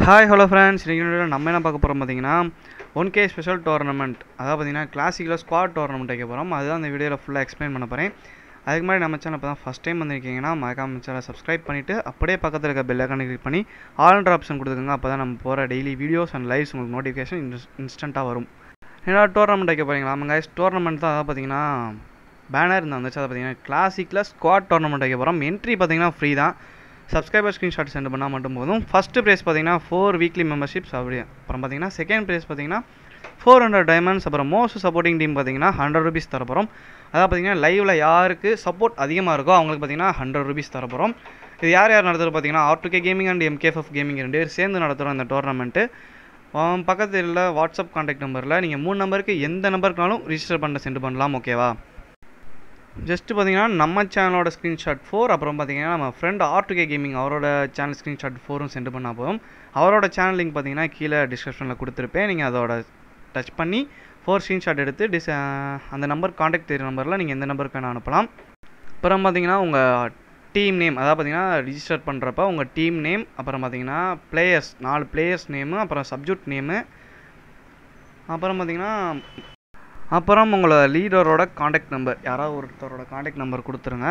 Hi hello friends இன்றைக்கி நம்ம என்ன பார்க்க போகிறோம் பார்த்தீங்கன்னா ஒன் கே ஸ்பெஷல் டோர்னமெண்ட் அதாவது பார்த்தீங்கன்னா கிளாசிக்கில் ஸ்குவாட் டோர்னமெண்ட் வைக்க போகிறோம் அதுதான் அந்த வீடியோவில் ஃபுல்லாக எக்ஸ்பிளைன் பண்ண போகிறேன் அதுக்கு முன்னாடி நம்ம சேனல் இப்போ தான் ஃபஸ்ட் டைம் வந்திருக்கீங்கன்னா மறக்காம சேனலை சப்ஸ்கிரைப் பண்ணிவிட்டு அப்படியே பக்கத்தில் இருக்க பெல் ஐக்கானை கிளிக் பண்ணி ஆல்ன்ற ஆப்ஷன் கொடுத்துக்கோங்க அப்போ தான் நம்ம போகிற டெய்லி வீடியோஸ் அண்ட் லைவ்ஸ் உங்களுக்கு நோட்டிஃபிகேஷன் இன்ஸ்டண்ட்டாக வரும் ஏன்னா டோர்னமெண்ட் வைக்க போகிறீங்களா ஆமாங்க டோர்னமெண்ட் தான் அதாவது பார்த்தீங்கன்னா பேனர் இந்த வந்துச்சு அதை பார்த்தீங்கன்னா கிளாசிக்கில் ஸ்குவாட் டோர்னமெண்ட் வைக்க போகிறோம் என்ட்ரி பார்த்தீங்கன்னா ஃப்ரீ தான் சப்ஸ்கிரைபர் ஸ்க்ரீன்ஷாட் சென்ட் பண்ணால் மட்டும் போதும் ஃபஸ்ட்டு ப்ரைஸ் பார்த்தீங்கன்னா ஃபோர் வீக்லி மெம்பர்ஷிப்ஸ் அப்படி அப்புறம் பார்த்தீங்கன்னா செகண்ட் ப்ரைஸ் பார்த்தீங்கன்னா ஃபோர் ஹண்ட்ரட் டைமண்ட்ஸ் அப்புறம் மோஸ்ட் சப்போர்ட்டிங் டீம் பார்த்தீங்கன்னா ஹண்ட்ரட் ருபீஸ் தரப்போகிறோம் அதாவது பார்த்தீங்கன்னா லைவில் யாருக்கு சப்போர்ட் அதிகமாக இருக்கோ அவங்களுக்கு பார்த்தீங்கன்னா ஹண்ட்ரட் ருபீஸ் தரப்போகிறோம் இது யார் யார் நடத்துகிறது பார்த்தீங்கன்னா R two K gaming and MKF gaming ரெண்டு பேர் சேர்ந்து நடத்துகிறோம் இந்த டோர்னமெண்ட்டு பக்கத்தில் உள்ள வாட்ஸ்அப் கான்டாக்ட் நம்பரில் நீங்கள் மூணு நம்பருக்கு எந்த நம்பருக்குனாலும் ரிஜிஸ்டர் பண்ண சென்ட் பண்ணலாம் ஓகேவா ஜஸ்ட்டு பார்த்தீங்கன்னா நம்ம சேனலோட ஸ்க்ரீன்ஷாட் ஃபோர் அப்புறம் பார்த்தீங்கன்னா நம்ம ஃப்ரெண்ட் ஆர்டுகே கேமிங் அவரோட சேனல் ஸ்க்ரீன்ஷாட் ஃபோரும் சென்ட் பண்ணால் போதும் அவரோட சேனல் லிங்க் பார்த்தீங்கன்னா கீழே டிஸ்கிரிப்ஷனில் கொடுத்துருப்பேன் நீங்கள் அதோட டச் பண்ணி ஃபோர் ஸ்க்ரீன்ஷாட் எடுத்து டிஸ் அந்த நம்பர் காண்டாக்ட் தெரியும் நம்பரில் நீங்கள் எந்த நம்பருக்கு வேணால் அனுப்பலாம் அப்புறம் பார்த்தீங்கன்னா உங்கள் டீம் நேம் அதாவது பார்த்தீங்கன்னா ரிஜிஸ்டர் பண்ணுறப்ப உங்கள் டீம் நேம் அப்புறம் பார்த்தீங்கன்னா பிளேயர்ஸ் நாலு பிளேயர்ஸ் நேமு அப்புறம் சப்ஜெக்ட் நேமு அப்புறம் பார்த்தீங்கன்னா அப்புறம் உங்களோட லீடரோட காண்டாக்ட் நம்பர் யாராவது ஒருத்தரோட காண்டாக்ட் நம்பர் கொடுத்துருங்க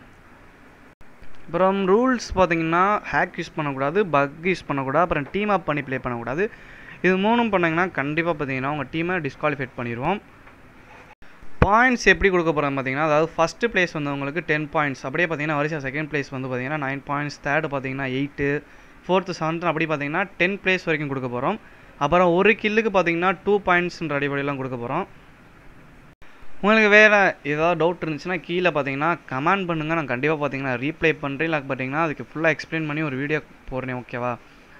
அப்புறம் ரூல்ஸ் பார்த்தீங்கன்னா ஹேக் யூஸ் பண்ணக்கூடாது பக் யூஸ் பண்ணக்கூடாது அப்புறம் டீம் அப் பண்ணி ப்ளே பண்ணக்கூடாது இது மூணும் பண்ணிங்கன்னா கண்டிப்பாக பார்த்தீங்கன்னா உங்கள் டீமை டிஸ்குவாலிஃபைட் பண்ணிடுவோம் பாயிண்ட்ஸ் எப்படி கொடுக்க போகிறோம் பார்த்தீங்கன்னா அதாவது ஃபஸ்ட்டு பிளேஸ் வந்தவங்களுக்கு டென் பாயிண்ட்ஸ் அப்படியே பார்த்தீங்கன்னா வரிசை செகண்ட் பிளேஸ் வந்து பார்த்தீங்கன்னா நைன் பாயிண்ட்ஸ் தேர்டு பார்த்தீங்கன்னா எயிட்டு ஃபோர்த்து செவன்த்து அப்படி பார்த்தீங்கன்னா டென் பிளேஸ் வரைக்கும் கொடுக்க போகிறோம் அப்புறம் ஒரு கில்லுக்கு பார்த்தீங்கன்னா டூ பாயிண்ட்ஸ்ன்ற அடிப்படையெல்லாம் கொடுக்க போகிறோம் உங்களுக்கு வேறு ஏதாவது டவுட் இருந்துச்சுன்னா கீழே பார்த்தீங்கன்னா கமெண்ட் பண்ணுங்கள் நான் கண்டிப்பாக பார்த்தீங்கன்னா ரீப்ளை பண்ணுறேன் இல்லை பார்த்தீங்கன்னா அதுக்கு ஃபுல்லாக எக்ஸ்பிளைன் பண்ணி ஒரு வீடியோ போடுறேன் ஓகேவா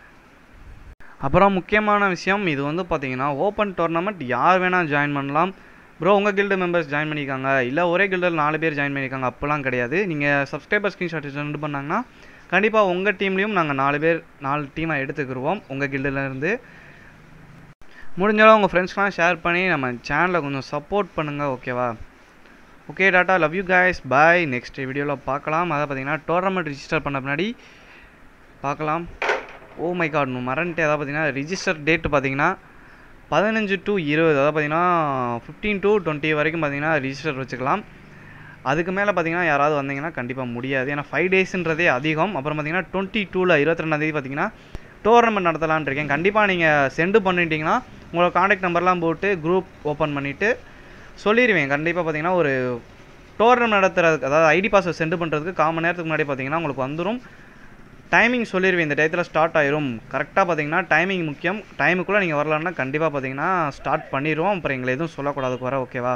அப்புறம் முக்கியமான விஷயம் இது வந்து பார்த்தீங்கன்னா ஓப்பன் டோர்னமெண்ட் யார் வேணால் ஜாயின் பண்ணலாம் ப்ரோ உங்கள் கில்டு மெம்பர்ஸ் ஜாயின் பண்ணியிருக்காங்க இல்லை ஒரே கில்டில் நாலு பேர் ஜாயின் பண்ணியிருக்காங்க அப்போலாம் கிடையாது நீங்கள் சப்ஸ்கிரைபர் ஸ்க்ரீன்ஷாட் சென்ட் பண்ணாங்கன்னா கண்டிப்பாக உங்கள் டீம்லேயும் நாங்கள் நாலு பேர் நாலு டீமாக எடுத்துக்கிடுவோம் உங்கள் கில்டுலேருந்து முடிஞ்சாலும் உங்கள் ஃப்ரெண்ட்ஸ்க்கெலாம் ஷேர் பண்ணி நம்ம சேனலை கொஞ்சம் சப்போர்ட் பண்ணுங்கள் ஓகேவா okay tata love you guys bye next வீடியோவில் பார்க்கலாம் அதை பார்த்தீங்கன்னா டோர்னமெண்ட் ரிஜிஸ்டர் பண்ண பின்னாடி பார்க்கலாம் ஓ மை காட் மறந்துட்டு அதாவது பார்த்தீங்கன்னா ரிஜிஸ்டர் டேட்டு பார்த்தீங்கன்னா பதினஞ்சு டு இருபது அதாவது பார்த்தீங்கன்னா ஃபிஃப்டீன் டு டுவெண்ட்டி வரைக்கும் பார்த்தீங்கன்னா ரிஜிஸ்டர் வச்சுக்கலாம் அதுக்கு மேலே பார்த்தீங்கன்னா யாராவது வந்தீங்கன்னா கண்டிப்பாக முடியாது ஏன்னா ஃபைவ் டேஸுன்றதே அதிகம் அப்புறம் பார்த்தீங்கன்னா டுவெண்ட்டி டூவில் இருபத்தி ரெண்டாந்தேதி பார்த்தீங்கன்னா டோர்னமெண்ட் நடத்தலான் இருக்கேன் கண்டிப்பாக நீங்கள் சென்டு பண்ணிட்டீங்கன்னா உங்களோட காண்டாக்ட் நம்பர்லாம் போட்டு குரூப் ஓப்பன் பண்ணிவிட்டு சொல்லிடுவேன் கண்டிப்பாக பார்த்தீங்கன்னா ஒரு டோர்னமெண்ட் நடத்துறதுக்கு அதாவது ஐடி பாஸை சென்டு பண்ணுறதுக்கு காமன் நேரத்துக்கு முன்னாடி பார்த்தீங்கன்னா உங்களுக்கு வந்துடும் டைமிங் சொல்லிடுவேன் இந்த டயத்தில் ஸ்டார்ட் ஆயிரும் கரெக்டாக பார்த்தீங்கன்னா டைமிங் முக்கியம் டைமுக்குள்ளே நீங்கள் வரலான்னா கண்டிப்பாக பார்த்தீங்கன்னா ஸ்டார்ட் பண்ணிடுவோம் அப்புறம் எங்களை எதுவும் சொல்லக்கூடாது வர ஓகேவா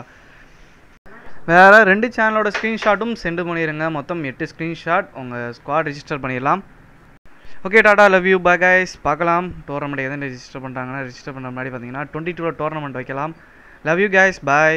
வேறு ரெண்டு சேனலோட ஸ்க்ரீன்ஷாட்டும் சென்டு பண்ணிடுங்க மொத்தம் எட்டு ஸ்க்ரீன்ஷாட் உங்கள் ஸ்குவாட் ரிஜிஸ்டர் பண்ணிடலாம் okay tata love you bye guys பார்க்கலாம் டோர்னமெண்ட் எதுவும் ரிஜிஸ்டர் பண்ணுறாங்கன்னா ரிஜிஸ்டர் பண்ண முன்னாடி பார்த்தீங்கன்னா டுவெண்ட்டி டூவில் டோர்னமெண்ட் வைக்கலாம் love you guys bye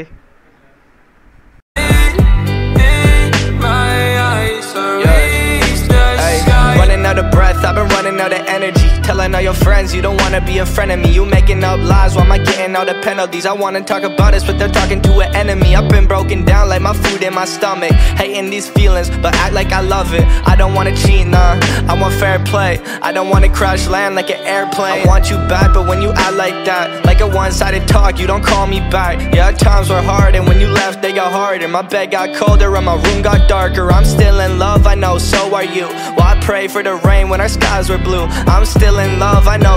Running out of breath, I've been running out of energy. Telling all your friends you don't wanna be a friend of me. You making up lies, why am I getting all the penalties? I wanna talk about this, but they're talking to an enemy. I've been broken down like my food in my stomach. Hating these feelings, but act like I love it. I don't wanna cheat, nah. I want fair play. I don't wanna crash land like an airplane. I want you back, but when you act like that, like a one-sided talk, you don't call me back. Yeah, times were hard, and when you left, they got harder. My bed got colder, and my room got darker. I'm still in love, I know, so are you. Well, I pray for the rain when our skies were blue. I'm still in love, I know,